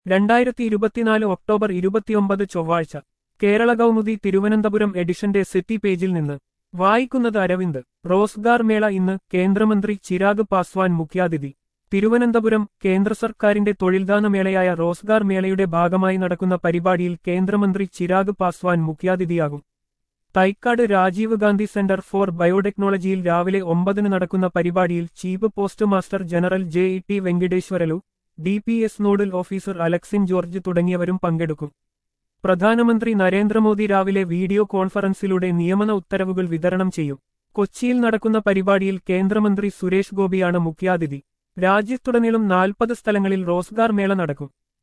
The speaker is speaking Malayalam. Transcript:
രണ്ടായിരത്തി ഇരുപത്തിനാല് ഒക്ടോബർ ഇരുപത്തിയൊമ്പത് ചൊവ്വാഴ്ച കേരള കൗമുദി തിരുവനന്തപുരം എഡിഷന്റെ സിറ്റി പേജിൽ നിന്ന് വായിക്കുന്നത് അരവിന്ദ് റോസ്ഗാർ മേള ഇന്ന് കേന്ദ്രമന്ത്രി ചിരാഗ് പാസ്വാൻ മുഖ്യാതിഥി തിരുവനന്തപുരം കേന്ദ്ര സർക്കാരിന്റെ തൊഴിൽദാന മേളയായ റോസ്ഗാർ മേളയുടെ ഭാഗമായി നടക്കുന്ന പരിപാടിയിൽ കേന്ദ്രമന്ത്രി ചിരാഗ് പാസ്വാൻ മുഖ്യാതിഥിയാകും തൈക്കാട് രാജീവ് ഗാന്ധി സെന്റർ ഫോർ ബയോടെക്നോളജിയിൽ രാവിലെ ഒമ്പതിന് നടക്കുന്ന പരിപാടിയിൽ chief post master general J E T Venkateswarlu D P S nodal officer Alexin George തുടങ്ങിയവരും പങ്കെടുക്കും പ്രധാനമന്ത്രി നരേന്ദ്രമോദി രാവിലെ വീഡിയോ കോൺഫറൻസിലൂടെ നിയമന ഉത്തരവുകൾ വിതരണം ചെയ്യും കൊച്ചിയിൽ നടക്കുന്ന പരിപാടിയിൽ കേന്ദ്രമന്ത്രി സുരേഷ് ഗോപിയാണ് മുഖ്യാതിഥി രാജ്യത്തുടനീളം നാൽപ്പത് സ്ഥലങ്ങളിൽ റോസ്ഗാർ മേള നടക്കും